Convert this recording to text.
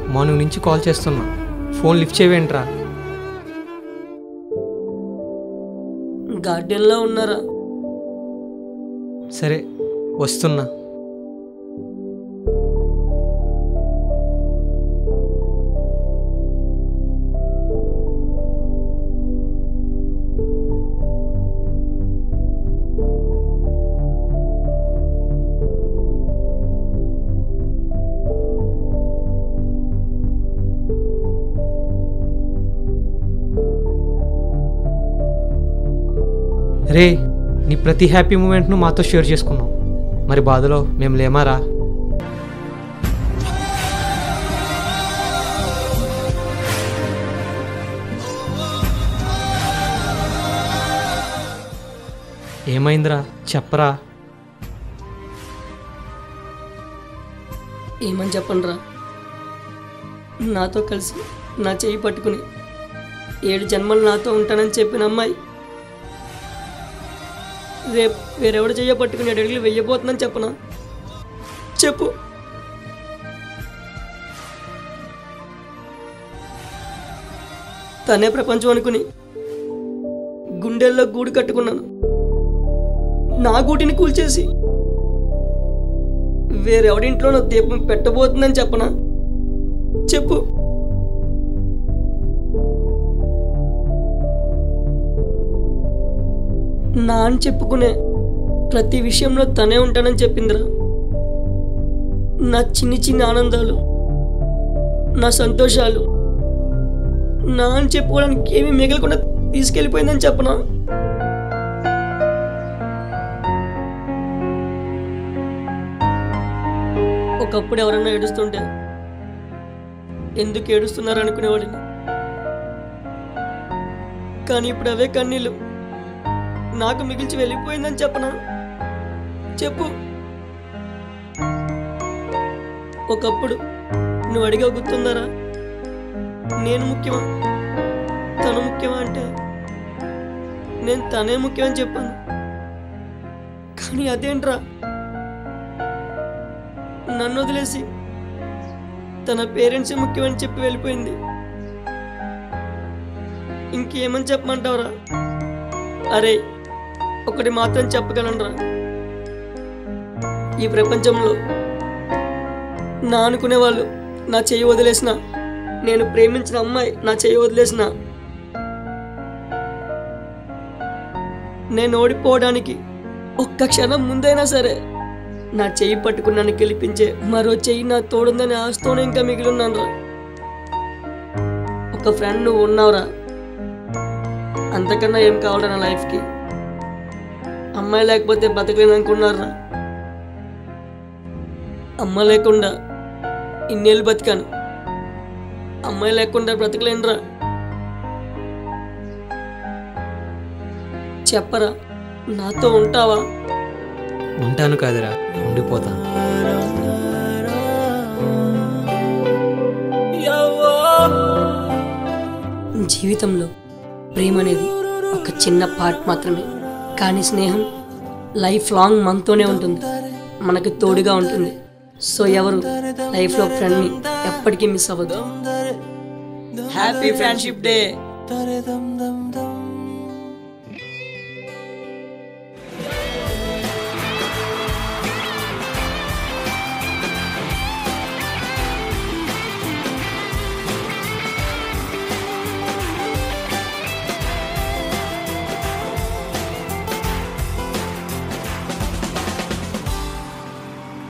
morning నుంచి call చేస్తున్నా phone lift చేయవేంట్రా గార్డెన్లో ఉన్నారా సరే వస్తున్నా రే నీ ప్రతి హ్యాపీ మూమెంట్ను మాతో షేర్ చేసుకున్నావు మరి బాధలో మేము లేమారా ఏమైందిరా చెప్పరా ఏమని చెప్పండి రా నాతో కలిసి నా చెయ్యి పట్టుకుని ఏడు జన్మలు నాతో ఉంటానని చెప్పిన అమ్మాయి రేపు వేరెవడు చెయ్య పట్టుకుని ఏడు అడుగులు వెయ్యబోతుందని చెప్పనా చెప్పు తనే ప్రపంచం అనుకుని గుండెల్లో గూడు కట్టుకున్నాను నా గూటిని కూల్చేసి వేరెవడింట్లోనో దీపం పెట్టబోతుందని చెప్పనా చెప్పు నా అని చెప్పుకునే ప్రతి విషయంలో తనే ఉంటానని చెప్పిందిరా నా చిన్ని చిన్ని ఆనందాలు నా సంతోషాలు నా అని చెప్పుకోవడానికి ఏమీ మిగలకుండా తీసుకెళ్ళిపోయిందని చెప్పనా ఒకప్పుడు ఎవరన్నా ఏడుస్తుంటే ఎందుకు ఏడుస్తున్నారు అనుకునేవాడిని కానీ ఇప్పుడు అవే కన్నీళ్ళు నాకు మిగిల్చి వెళ్ళిపోయిందని చెప్పనా చెప్పు ఒకప్పుడు నువ్వు అడిగా గుర్తుందరా నేను ముఖ్యమా తను ముఖ్యమా అంటే నేను తనే ముఖ్యమని చెప్పాను కానీ అదేంట్రా నన్ను వదిలేసి తన పేరెంట్సే ముఖ్యమని చెప్పి వెళ్ళిపోయింది ఇంకేమని చెప్పమంటావురా అరే ఒకటి మాత్రం చెప్పగలనరా ఈ ప్రపంచంలో నా అనుకునే వాళ్ళు నా చెయ్యి వదిలేసిన నేను ప్రేమించిన అమ్మాయి నా చెయ్యి వదిలేసిన నేను ఓడిపోవడానికి ఒక్క క్షణం ముందైనా సరే నా చెయ్యి పట్టుకుని నన్ను గెలిపించే మరో చెయ్యి నా తోడుందని ఆస్తోనే ఇంకా మిగిలిన్నాను రా ఒక ఫ్రెండ్ నువ్వు ఉన్నావురా అంతకన్నా ఏం కావాలరా నా లైఫ్కి అమ్మాయి లేకపోతే బతకలేను అనుకున్నారా అమ్మ లేకుండా ఇన్నేళ్ళు బతికాను అమ్మాయి లేకుండా బ్రతకలేనురా చెప్పరా నాతో ఉంటావా ఉంటాను కాదురా ఉండిపోతా జీవితంలో ప్రేమ అనేది ఒక చిన్న పార్ట్ మాత్రమే కానీ స్నేహం లైఫ్ లాంగ్ మనతోనే ఉంటుంది మనకు తోడుగా ఉంటుంది సో ఎవరు లైఫ్లో ఫ్రెండ్ని ఎప్పటికీ మిస్ అవ్వదు హ్యాపీ ఫ్రెండ్షిప్ డే